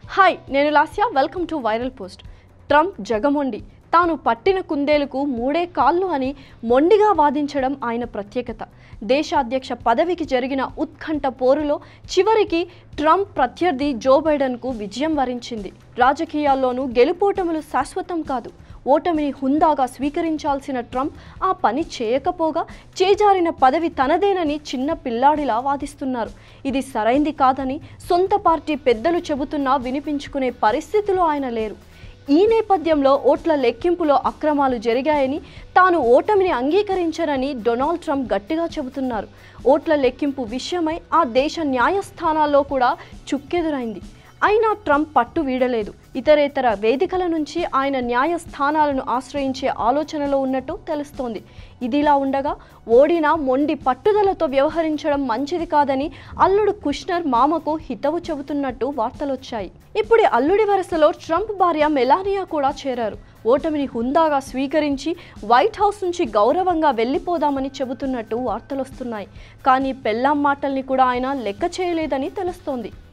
hi నేను Lasya welcome to viral post Trump జగమొండి తాను పట్టిన కుందేలుకు మూడే కాళ్ళు అని మొండిగా వాదించడం ఆయన ప్రత్యేకత దేశ అధ్యక్ష పదవికి జరిగిన ఉత్కంఠ పోరులో చివరికి ట్రంప్ ప్రత్యర్థి జో బైడెన్కు విజయం వరించింది రాజకీయాల్లోనూ గెలుపోటములు శాశ్వతం కాదు ఓటమిని హుందాగా స్వీకరించాల్సిన ట్రంప్ ఆ పని చేయకపోగా చేజారిన పదవి తనదేనని చిన్న పిల్లాడిలా వాదిస్తున్నారు ఇది సరైంది కాదని సొంత పార్టీ పెద్దలు చెబుతున్నా వినిపించుకునే పరిస్థితిలో ఆయన లేరు ఈ నేపథ్యంలో ఓట్ల లెక్కింపులో అక్రమాలు జరిగాయని తాను ఓటమిని అంగీకరించనని డొనాల్డ్ ట్రంప్ గట్టిగా చెబుతున్నారు ఓట్ల లెక్కింపు విషయమై ఆ దేశ న్యాయస్థానాల్లో కూడా చుక్కెదురైంది అయినా ట్రంప్ పట్టు వీడలేదు ఇతరేతర వేదికల నుంచి ఆయన న్యాయస్థానాలను ఆశ్రయించే ఆలోచనలో ఉన్నట్టు తెలుస్తోంది ఇదిలా ఉండగా ఓడినా మొండి పట్టుదలతో వ్యవహరించడం మంచిది కాదని అల్లుడు కుష్నర్ మామకు హితవు చెబుతున్నట్టు వార్తలొచ్చాయి ఇప్పుడు అల్లుడి వరుసలో ట్రంప్ భార్య మెలానియా కూడా చేరారు ఓటమిని హుందాగా స్వీకరించి వైట్ హౌస్ నుంచి గౌరవంగా వెళ్ళిపోదామని చెబుతున్నట్టు వార్తలొస్తున్నాయి కానీ పెళ్ళాం మాటల్ని కూడా ఆయన లెక్క చేయలేదని తెలుస్తోంది